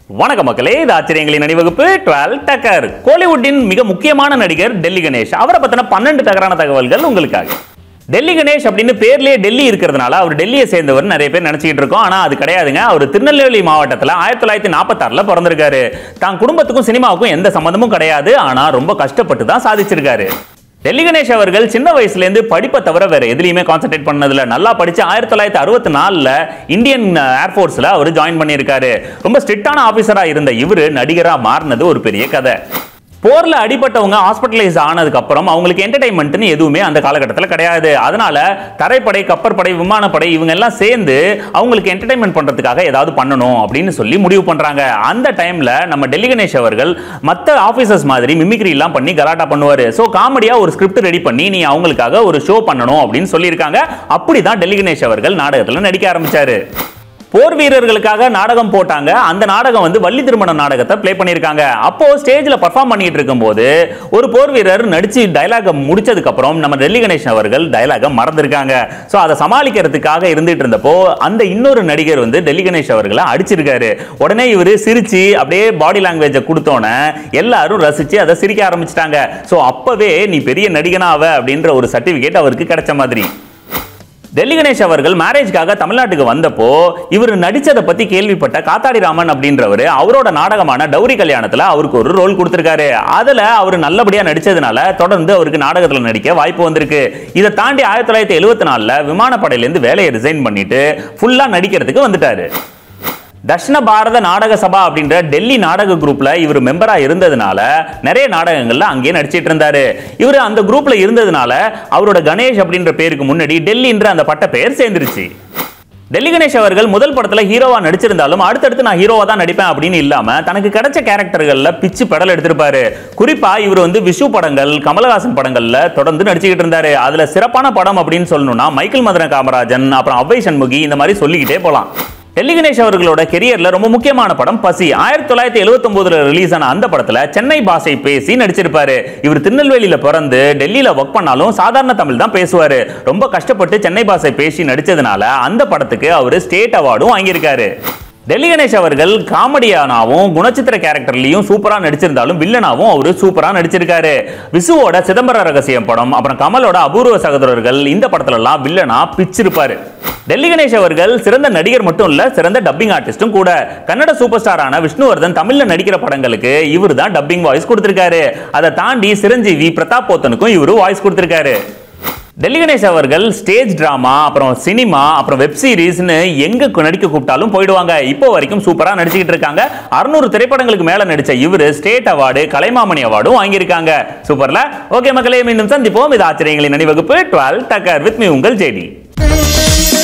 வணக்கம் மக்களே இது ஆச்சரியங்களின் அணிவகுப்பு டுவெல் டக்கர் கோலிவுட்டின் மிக முக்கியமான நடிகர் டெல்லி கணேஷ் அவரை பத்தின பன்னெண்டு தகரான தகவல்கள் உங்களுக்காக டெல்லி கணேஷ் அப்படின்னு பேர்லயே டெல்லி இருக்கிறதுனால அவர் டெல்லியை சேர்ந்தவர் நிறைய பேர் நினைச்சிட்டு இருக்கோம் ஆனா அது கிடையாதுங்க அவர் திருநெல்வேலி மாவட்டத்தில் ஆயிரத்தி தொள்ளாயிரத்தி நாற்பத்தாறுல பிறந்திருக்காரு தான் குடும்பத்துக்கும் சினிமாவுக்கும் எந்த சம்மந்தமும் கிடையாது ஆனா ரொம்ப கஷ்டப்பட்டு தான் சாதிச்சிருக்காரு டெல்லி கணேஷ் அவர்கள் சின்ன வயசுல இருந்து படிப்பை தவிர வேற எதுலயுமே கான்சென்ட்ரேட் பண்ணதுல நல்லா படிச்சு ஆயிரத்தி தொள்ளாயிரத்தி அறுபத்தி நாலுல இந்தியன் ஏர்ஃபோர்ஸ்ல அவர் ஜாயின் பண்ணியிருக்காரு ரொம்ப ஸ்ட்ரிக்டான ஆபீசரா இருந்த இவரு நடிகரா மாறினது ஒரு பெரிய கதை போர்ல அடிபட்டவங்க ஹாஸ்பிட்டலைஸ் ஆனதுக்கு அப்புறம் அவங்களுக்கு என்டர்டைன்மெண்ட்னு எதுவுமே அந்த காலகட்டத்தில் கிடையாது அதனால தரைப்படை கப்பற்படை விமானப்படை இவங்க எல்லாம் சேர்ந்து அவங்களுக்கு என்டர்டைன்மெண்ட் பண்றதுக்காக ஏதாவது பண்ணணும் அப்படின்னு சொல்லி முடிவு பண்றாங்க அந்த டைம்ல நம்ம டெல்லி கணேஷ் அவர்கள் மற்ற ஆபீசர்ஸ் மாதிரி மிமிக்ரி எல்லாம் பண்ணி கலாட்டா பண்ணுவாரு ஸோ காமெடியா ஒரு ஸ்கிரிப்ட் ரெடி பண்ணி நீ அவங்களுக்காக ஒரு ஷோ பண்ணணும் அப்படின்னு சொல்லியிருக்காங்க அப்படிதான் டெல்லி கணேஷ் அவர்கள் நாடகத்தில் நடிக்க ஆரம்பிச்சாரு போர் வீரர்களுக்காக நாடகம் போட்டாங்க அந்த நாடகம் வந்து வள்ளி திருமண நாடகத்தை ப்ளே பண்ணியிருக்காங்க அப்போ ஸ்டேஜ்ல பர்ஃபார்ம் பண்ணிட்டு இருக்கும்போது ஒரு போர் வீரர் நடிச்சு டயலாக முடிச்சதுக்கு அப்புறம் நம்ம டெல்லி கணேஷ் அவர்கள் டயலாக மறந்துருக்காங்க ஸோ அதை சமாளிக்கிறதுக்காக இருந்துட்டு இருந்தப்போ அந்த இன்னொரு நடிகர் வந்து டெல்லி கணேஷ் அவர்களை அடிச்சிருக்காரு உடனே இவர் சிரிச்சு அப்படியே பாடி லாங்குவேஜை கொடுத்தோன்னே எல்லாரும் ரசிச்சு அதை சிரிக்க ஆரம்பிச்சிட்டாங்க ஸோ அப்பவே நீ பெரிய நடிகனாவ அப்படின்ற ஒரு சர்டிபிகேட் அவருக்கு கிடைச்ச மாதிரி டெல்லி கணேஷ் அவர்கள் மேரேஜ்க்காக தமிழ்நாட்டுக்கு வந்தப்போ இவர் நடிச்சதை பத்தி கேள்விப்பட்ட காத்தாடி ராமன் அப்படின்றவர் அவரோட நாடகமான டௌரி கல்யாணத்துல அவருக்கு ஒரு ரோல் கொடுத்திருக்காரு அதுல அவர் நல்லபடியா நடிச்சதுனால தொடர்ந்து அவருக்கு நாடகத்துல நடிக்க வாய்ப்பு வந்திருக்கு இதை தாண்டி ஆயிரத்தி தொள்ளாயிரத்தி எழுபத்தி நாலுல விமானப்படையிலேருந்து வேலையை ரிசைன் பண்ணிட்டு ஃபுல்லா நடிக்கிறதுக்கு வந்துட்டாரு தட்சிண பாரத நாடக சபா அப்படின்ற டெல்லி நாடக குரூப்ல இவர் மெம்பரா இருந்ததுனால நிறைய நாடகங்கள்ல அங்கேயே நடிச்சிட்டு இருந்தாரு இவர் அந்த குரூப்ல இருந்ததுனால அவரோட கணேஷ் அப்படின்ற பேருக்கு முன்னாடி டெல்லின்ற அந்த பட்ட பெயர் சேர்ந்துருச்சு டெல்லி கணேஷ் அவர்கள் முதல் படத்துல ஹீரோவா நடிச்சிருந்தாலும் அடுத்தடுத்து நான் ஹீரோவா தான் நடிப்பேன் அப்படின்னு இல்லாம தனக்கு கிடைச்ச கேரக்டர்கள்ல பிச்சு பெடல் எடுத்திருப்பாரு குறிப்பா இவர் வந்து விஷு படங்கள் கமலஹாசன் படங்கள்ல தொடர்ந்து நடிச்சுக்கிட்டு இருந்தாரு அதுல சிறப்பான படம் அப்படின்னு சொல்லணும்னா மைக்கேல் மதன காமராஜன் அப்புறம் அவ்வை சண்முகி இந்த மாதிரி சொல்லிக்கிட்டே போலாம் டெல்லி கணேஷ் அவர்களோட கெரியர்ல ரொம்ப முக்கியமான படம் பசி ஆயிரத்தி தொள்ளாயிரத்தி எழுபத்தி ஒன்பதுல ரிலீஸ் ஆன அந்த படத்துல சென்னை பாஷை பேசி நடிச்சிருப்பாரு இவர் திருநெல்வேலியில பிறந்து டெல்லியில ஒர்க் பண்ணாலும் சாதாரண தமிழ் தான் பேசுவாரு ரொம்ப கஷ்டப்பட்டு சென்னை பாஷை பேசி நடிச்சதுனால அந்த படத்துக்கு அவர் ஸ்டேட் அவார்டும் வாங்கியிருக்காரு டெல்லி கணேஷ் அவர்கள் காமெடியானாவும் குணச்சித்திர கேரக்டர்லயும் சூப்பரா நடிச்சிருந்தாலும் வில்லனாவும் அவரு சூப்பரா நடிச்சிருக்காரு விசுவோட சிதம்பர ரகசியம் படம் அப்புறம் கமலோட அபூர்வ சகோதரர்கள் இந்த படத்துல எல்லாம் வில்லனா பிச்சிருப்பாரு டெல்லி கணேஷ் அவர்கள் சிறந்த நடிகர் மட்டும் இல்ல சிறந்த டப்பிங் ஆர்டிஸ்டும் கூட கன்னட சூப்பர் ஸ்டாரான விஷ்ணுவர்தன் தமிழ்ல நடிக்கிற படங்களுக்கு இவர் தான் டப்பிங் வாய்ஸ் கொடுத்திருக்காரு அதை தாண்டி சிரஞ்சீவி பிரதாப் போத்தனுக்கும் இவரு வாய்ஸ் கொடுத்திருக்காரு டெல்லி கணேஷ் அவர்கள் ஸ்டேஜ் டிராமா அப்புறம் சினிமா அப்புறம் வெப் சீரிஸ்னு எங்க கு- நடிக்க கூப்பிட்டாலும் போயிடுவாங்க இப்போ வரைக்கும் சூப்பரா நடிச்சுக்கிட்டு இருக்காங்க அறுநூறு திரைப்படங்களுக்கு மேல நடிச்ச இவரு ஸ்டேட் அவார்டு கலைமாமணி அவார்டும் வாங்கியிருக்காங்க சூப்பர்ல ஓகே மக்களே மீண்டும் சந்திப்போம் இது ஆச்சரியங்களின் அணிவகுப்பு டுவெல் டக்கர் வித் மீ உங்கள் ஜேடி